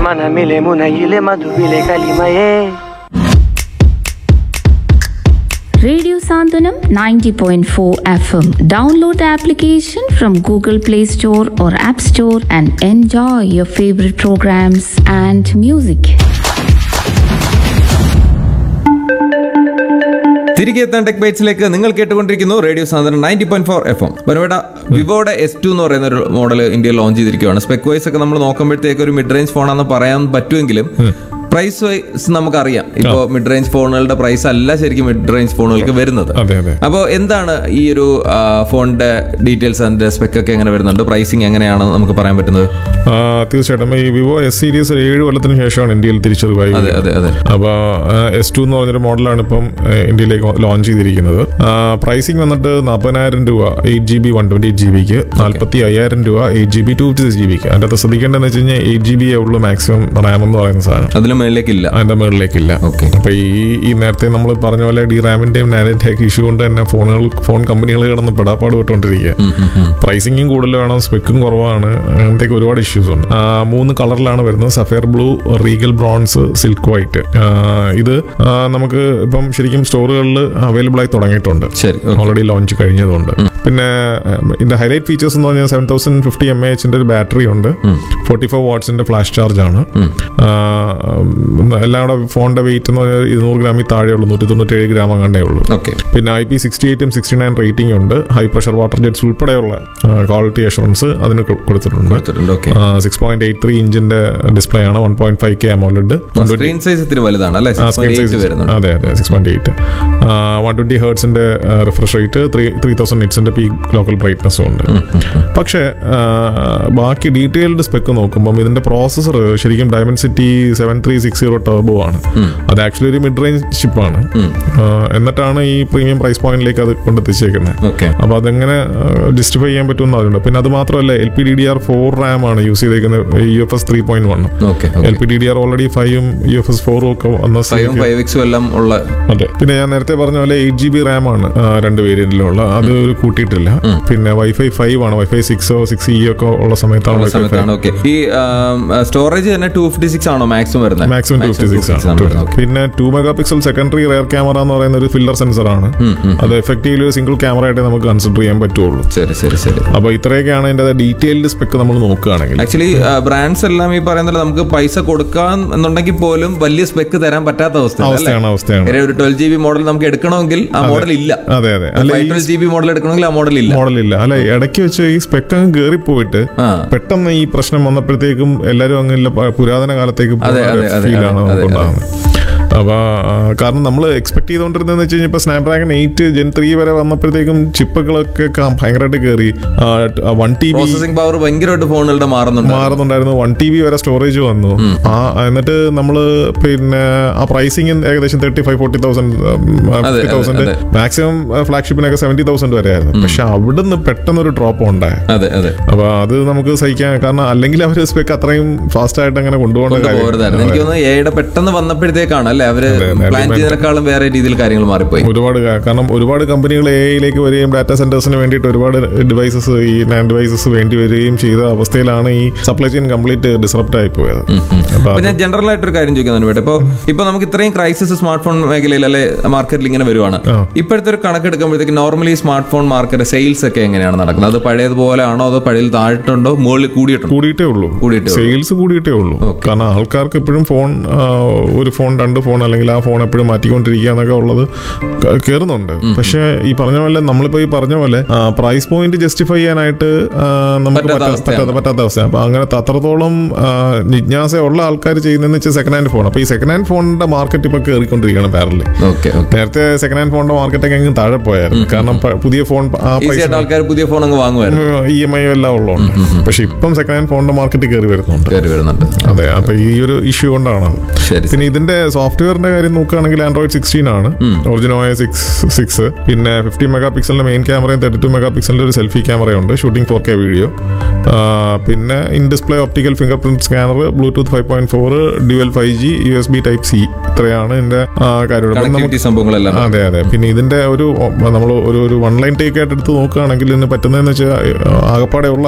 മനമിലെ മുനയിലെ മധുവിലെ കലിമയേ Radio Sandhanam 90.4 FM. Download the application from Google Play Store or App Store and enjoy your favorite programs and music. തിരികെ എത്താൻ tech ബൈറ്റ്സിലേക്ക് നിങ്ങൾ കേട്ടുകൊണ്ടിരിക്കുന്നു radio സാധനം ninety point four F M പനവേട വിവോയുടെ S two എന്ന് പറയുന്ന ഒരു മോഡൽ ഇന്ത്യയിൽ ലോഞ്ച് ചെയ്തിരിക്കുകയാണ് സ്പെക് വൈസ് ഒക്കെ നമ്മൾ നോക്കുമ്പോഴത്തേക്ക് ഒരു മിഡ് റേഞ്ച് ഫോണാണെന്ന് പറയാൻ പറ്റുമെങ്കിലും പ്രൈസ് വൈസ് നമുക്കറിയാം ഇപ്പോൾ മിഡ് റേഞ്ച് ഫോണുകളുടെ പ്രൈസ് അല്ല ശരിക്കും മിഡ് റേഞ്ച് ഫോണുകൾക്ക് വരുന്നത് അതെ അതെ അപ്പോൾ എന്താണ് ഈ ഒരു ആ, ഫോണിന്റെ ഡീറ്റെയിൽസ് അതിന്റെ സ്പെക് ഒക്കെ എങ്ങനെ വരുന്നുണ്ട് പ്രൈസിങ് എങ്ങനെയാണ് നമുക്ക് പറയാൻ പറ്റുന്നത് ആ, തീർച്ചയായിട്ടും ഈ വിവോ എസ് സീരീസ് ഒരു ഏഴ് കൊല്ലത്തിന് ശേഷമാണ് ഇന്ത്യയിൽ തിരിച്ചറിവായി അതെ അതെ അതെ അപ്പോൾ എസ് ടു എന്ന് പറഞ്ഞൊരു മോഡലാണ് ഇപ്പം ആ, ഇന്ത്യയിലേക്ക് ലോഞ്ച് ചെയ്തിരിക്കുന്നത് പ്രൈസിങ് വന്നിട്ട് നാൽപ്പതിനായിരം രൂപ eight G B one twenty eight G ബിക്ക് നാൽപ്പത്തി അയ്യായിരം രൂപ eight G B two fifty six G ബിക്ക് അതിൻ്റെ അകത്ത് ശ്രദ്ധിക്കേണ്ടതെന്ന് വെച്ച് കഴിഞ്ഞാൽ എയ്റ്റ് ജി ബി ഉള്ളൂ മാക്സിമം റാം എന്ന് പറയുന്ന സാധനം അതിന് മേളിലേക്കില്ല അതിന്റെ മുകളിലേക്കില്ല Okay. അപ്പൊ ഈ ഈ നേരത്തെ നമ്മൾ പറഞ്ഞ പോലെ ഡി റാമിന്റെയും നാനറ്റിന്റെയും ഇഷ്യൂ കൊണ്ട് തന്നെ ഫോണുകൾ ഫോൺ കമ്പനികൾ കിടന്ന് പെടാപ്പാട് വിട്ടുകൊണ്ടിരിക്കുക പ്രൈസിങ്ങും കൂടുതൽ വേണം സ്പെക്കും കുറവാണ് അങ്ങനത്തെ ഒരുപാട് ഇഷ്യൂസ് ഉണ്ട് ആ, മൂന്ന് കളറിലാണ് വരുന്നത് sapphire blue regal bronze silk white ഇത് ആ, നമുക്ക് ഇപ്പം ശരിക്കും സ്റ്റോറുകളിൽ അവൈലബിൾ ആയി തുടങ്ങിയിട്ടുണ്ട് ശരി okay. ഓൾറെഡി ലോഞ്ച് കഴിഞ്ഞതുകൊണ്ട് പിന്നെ ഉം, ഇതിന്റെ ഹൈലൈറ്റ് ഫീച്ചേഴ്സ് എന്ന് പറഞ്ഞാൽ സെവൻ തൗസൻഡ് ഫിഫ്റ്റി എം എച്ചിന്റെ ഒരു ബാറ്ററി ഉണ്ട് ഫോർട്ടി ഫോർ വാട്ട്സിന്റെ ഫ്ലാഷ് ചാർജ് ആണ് ആ, ഉം, എല്ലാം കൂടെ ഫോണിന്റെ വെയിറ്റ് എന്ന് പറഞ്ഞാൽ ഇരുന്നൂറ് ഗ്രാമിൽ താഴെയുള്ളൂ നൂറ്റി തൊണ്ണൂറ്റേഴ് ഗ്രാം അങ്ങണ്ടേ ഉള്ളൂ ഓക്കെ പിന്നെ ഐ പി സിക്സ്റ്റി എയ്റ്റും സിക്സ്റ്റി നയൻ റേറ്റിംഗ് ഉണ്ട് ഹൈ പ്രഷർ വാട്ടർ ജെറ്റ്സ് ഉൾപ്പെടെയുള്ള ക്വാളിറ്റി അഷുറൻസ് അതിന് കൊ- കൊടുത്തിട്ടുണ്ട് കൊടുത്തിട്ടുണ്ട് okay six point eight three ഇഞ്ചിന്റെ ഡിസ്പ്ലേ ആണ് one point five K AMOLED screen size ഇത്തിരി വലുതാണ് അല്ലേ ആ, screen 6.8 size- വരുന്നുണ്ട് അതെ അതെ six point eight one twenty ഹേർട്സിന്റെ refresh rate three three thousand നിറ്റ്സിന്റെ പീക്ക് ലോക്കൽ ബ്രൈറ്റ്നസ്സും ഉണ്ട് പക്ഷേ ആ, ബാക്കി ഡീറ്റെയിൽഡ് സ്പെക്ക് നോക്കുമ്പോൾ ഇതിന്റെ പ്രോസസ്സർ ശരിക്കും Dimensity seven three six zero turbo ആണ് അത് ആക്ച്വലി ഒരു മിഡ് റേഞ്ച് ചിപ്പാണ് എന്നിട്ടാണ് ഈ പ്രീമിയം പ്രൈസ് പോയിന്റിലേക്ക് അത് കൊണ്ടെത്തിച്ചേക്കുന്നത് ഓക്കെ അപ്പൊ അതെങ്ങനെ ജസ്റ്റിഫൈ ചെയ്യാൻ പറ്റുമെന്ന് അതുകൊണ്ട് പിന്നെ അത് മാത്രമല്ല L P D D R four RAM ആണ് യൂസ് ചെയ്തേക്കുന്നത് U F S three point one okay L P D D R already ഫൈവും യു എഫ് എസ് ഫോറും ഒക്കെ വന്ന ഫൈവും സ്ഥിതിക്ക് ഫൈവ് എക്സും എല്ലാം ഉള്ള അതെ പിന്നെ ഞാൻ നേരത്തെ പറഞ്ഞ പോലെ എയ്റ്റ് ജി ബി റാം ആണ് ആ, രണ്ട് വേരിയന്റിലുള്ള അത് ഒരു കൂട്ടിയിട്ടില്ല പിന്നെ വൈഫൈ ഫൈവ് ആണ് വൈഫൈ സിക്സോ സിക്സ് ഇ ഒക്കെ ഉള്ള സമയത്താണ് ഉള്ള വൈഫൈ സമയത്താണ് ഓക്കെ ഈ സ്റ്റോറേജ് തന്നെ ടു ഫിഫ്റ്റി സിക്സ് ആണോ മാക്സിമം വരുന്നത് മാക്സിമം ടു ഫിഫ്റ്റി സിക്സ് ആണ് വരുന്നത് ഓക്കെ പിന്നെ two megapixel secondary rear camera എന്ന് പറയുന്ന ഒരു ഫില്ലർ സെൻസർ ആണ് അത് എഫക്റ്റീവ്ലി ഒരു സിംഗിൾ ക്യാമറ ആയിട്ട് നമുക്ക് കൺസിഡർ ചെയ്യാൻ പറ്റുള്ളൂ ശരി ശരി ശരി അപ്പൊ ഇത്രയൊക്കെയാണ് അതിന്റെ ഡീറ്റെയിൽഡ് സ്പെക്ക് നമ്മൾ നോക്കുകയാണെങ്കിൽ ആക്ച്വലി ബ്രാൻഡ്സ് എല്ലാം ഈ പറയുന്നത് നമുക്ക് പൈസ കൊടുക്കാൻ എന്നുണ്ടെങ്കിൽ പോലും വലിയ സ്പെക്ക് തരാൻ പറ്റാത്ത അവസ്ഥ അവസ്ഥയാണ് അവസ്ഥയാണ് ഒരു ട്വൽവ് ജി ബി മോഡൽ നമുക്ക് എടുക്കണമെങ്കിൽ ആ മോഡൽ ഇല്ല അതെ അതെ അല്ല ഈ ട്വൽവ് ജി ബി മോഡൽ എടുക്കണമെങ്കിൽ ആ മോഡൽ ഇല്ല മോഡലില്ല അല്ല ഇടയ്ക്ക് വെച്ച് ഈ സ്പെക്ക് അങ്ങ് കയറിപ്പോയിട്ട് ആ. പെട്ടെന്ന് ഈ പ്രശ്നം വന്നപ്പോഴത്തേക്കും എല്ലാവരും അങ്ങ് ഇല്ല പ- പുരാതന കാലത്തേക്ക് അതെ, അതെ, അതെ, ഫീലാണ് അതെ, അതെ, ഉണ്ടാകുന്നത് അപ്പൊ ആ, കാരണം നമ്മൾ എക്സ്പെക്ട് ചെയ്തുകൊണ്ടിരുന്നതെന്ന് വെച്ച് കഴിഞ്ഞാൽ ഇപ്പൊ സ്നാപ്ഡ്രാഗൺ എയ്റ്റ് ജെൻ ത്രീ വരെ വന്നപ്പോഴത്തേക്കും ചിപ്പുകളൊക്കെ ക- ഭയങ്കരമായിട്ട് കയറി one T B processing power ഭയങ്കരമായിട്ട് ഫോണുകളുടെ മാറുന്നുണ്ട് മാറുന്നുണ്ടായിരുന്നു വൺ ടി ബി വരെ സ്റ്റോറേജ് വന്നു ആ എന്നിട്ട് നമ്മൾ പിന്നെ ആ പ്രൈസിങ് ഏകദേശം തേർട്ടി ഫൈവ് ഫോർട്ടി തൗസൻഡ് അതെ, ഫിഫ്റ്റി തൗസൻഡ് അതെ. മാക്സിമം ഫ്ലാഗ്ഷിപ്പിനൊക്കെ സെവന്റി തൗസൻഡ് വരെ ആയിരുന്നു പക്ഷെ അവിടുന്ന് പെട്ടെന്ന് ഒരു ഡ്രോപ്പ് ഉണ്ടായി അതെ അതെ അപ്പൊ അത് നമുക്ക് സഹിക്കാൻ കാരണം അല്ലെങ്കിൽ അവർ സ്പെക്ക് അത്രയും ഫാസ്റ്റ് ആയിട്ട് അങ്ങനെ കൊണ്ടുപോകേണ്ട കൊണ്ടുപോകരുതായിരുന്നു എനിക്ക് തോന്നുന്നു എയുടെ പെട്ടെന്ന് വന്നപ്പോഴത്തേക്കാണ് അല്ലേ അവര് അതെ, അതെ. പ്ലാൻ ചെയ്തതിനേക്കാളും വേറെ രീതിയിൽ കാര്യങ്ങൾ മാറിപ്പോയി ഒരുപാട് കാ- കാരണം ഒരുപാട് കമ്പനികൾ എ ഐയിലേക്ക് വരികയും ഡാറ്റാ സെന്റേഴ്സിന് വേണ്ടിയിട്ട് ഒരുപാട് ഡിവൈസസ് ഈ നാൻ ഡിവൈസസ് വേണ്ടി വരികയും ചെയ്ത അവസ്ഥയിലാണ് ഈ സപ്ലൈ ചെയിൻ കംപ്ലീറ്റ് ഡിസ്റപ്റ്റ് ആയി പോയത് അപ്പൊ അപ്പൊ ഞാൻ ജനറൽ ആയിട്ട് ഒരു കാര്യം ചോദിക്കുന്നുണ്ട് വേട്ടെ ഇപ്പൊ ഇപ്പൊ നമുക്ക് ഇത്രയും ക്രൈസിസ് സ്മാർട്ട് ഫോൺ മേഖലയിൽ അല്ലെ മാർക്കറ്റിൽ ഇങ്ങനെ വരുവാണ് ആ. ഇപ്പോഴത്തെ ഒരു കണക്കെടുക്കുമ്പോഴത്തേക്ക് normally smartphone market sales ഒക്കെ എങ്ങനെയാണ് നടക്കുന്നത് അത് പഴയതുപോലെ ആണോ അതോ പഴയ താഴ്ത്തുണ്ടോ മുകളിൽ കൂടിയിട്ടുണ്ടോ കൂടിയിട്ടേ ഉള്ളൂ കൂടിയിട്ടേ ഉള്ളൂ. സെയിൽസ് കൂടിയിട്ടേ ഉള്ളൂ കാരണം ആൾക്കാർക്ക് എപ്പോഴും ഫോൺ ആ, ഒരു ഫോൺ രണ്ട് ഫോൺ അല്ലെങ്കിൽ ആ ഫോൺ എപ്പോഴും മാറ്റിക്കൊണ്ടിരിക്കുക എന്നൊക്കെ ഉള്ളത് ക- കേറുന്നുണ്ട് പക്ഷെ ഈ പറഞ്ഞ പോലെ നമ്മളിപ്പോ ഈ പറഞ്ഞ പോലെ പ്രൈസ് പോയിന്റ് ജസ്റ്റിഫൈ ചെയ്യാനായിട്ട് ആ, നമുക്ക് പറ്റാത്ത പറ്റാ- അവസ്ഥയാണ്. പറ്റാത്ത പറ്റാത്ത അവസ്ഥ അപ്പൊ അങ്ങനത്തെ അത്രത്തോളം ആ, ജിജ്ഞാസ ഉള്ള ആൾക്കാർ ചെയ്യുന്നതെന്ന് വെച്ചാൽ സെക്കൻഡ് ഹാൻഡ് ഫോൺ അപ്പൊ ഈ സെക്കൻഡ് ഹാൻഡ് ഫോണിന്റെ മാർക്കറ്റ് ഇപ്പൊ കയറിക്കൊണ്ടിരിക്കുകയാണ് പാരലി ഓക്കെ ഓക്കെ നേരത്തെ സെക്കൻഡ് ഹാൻഡ് ഫോണിന്റെ മാർക്കറ്റ് അങ്ങ് താഴെ പോയായിരുന്നു കാരണം പ- പുതിയ ഫോൺ ആ ഈസി പൈസ ആയിട്ട് ആൾക്കാർ പുതിയ ഫോൺ അങ്ങ് വാങ്ങുമായിരുന്നു ഇ എം ഐ എല്ലാം ഉള്ളതുകൊണ്ട് പക്ഷെ ഇപ്പം സെക്കൻഡ് ഹാൻഡ് ഫോണിന്റെ മാർക്കറ്റ് കയറി വരുന്നുണ്ട് കയറി വരുന്നുണ്ട് അതെ അപ്പൊ ഈ ഒരു ഇഷ്യൂ കൊണ്ടാണ് അത്. ശരി പിന്നെ ഇതിന്റെ സോഫ്റ്റ്വെയറിന്റെ കാര്യം നോക്കുകയാണെങ്കിൽ ആൻഡ്രോയിഡ് സിക്സ്റ്റീൻ ആണ് ഒറിജിനോയ സിക്സ് സിക്സ് പിന്നെ ഫിഫ്റ്റി മെഗാ പിക്സലിന്റെ മെയിൻ ക്യാമറയും തേർട്ടി ടു മെഗാ പിക്സലിന്റെ ഒരു സെൽഫി ക്യാമറയുണ്ട് ഷൂട്ടിംഗ് ഫോർ കെ വീഡിയോ പിന്നെ in display optical fingerprint scanner Bluetooth five point four dual five G U S B type C ഇത്രയാണ് ഇതിന്റെ കാര്യം കണക്ടിവിറ്റി സംഭവങ്ങളെല്ലാം അതെ അതെ പിന്നെ ഇതിന്റെ ഒരു നമ്മൾ ഒരു ഒരു വൺ ലൈൻ ടേക്ക് ആയിട്ട് എടുത്ത് നോക്കുകയാണെങ്കിൽ ഇതിന് പറ്റുന്നതെന്ന് വെച്ചാൽ ആകപ്പാടെ ഉള്ള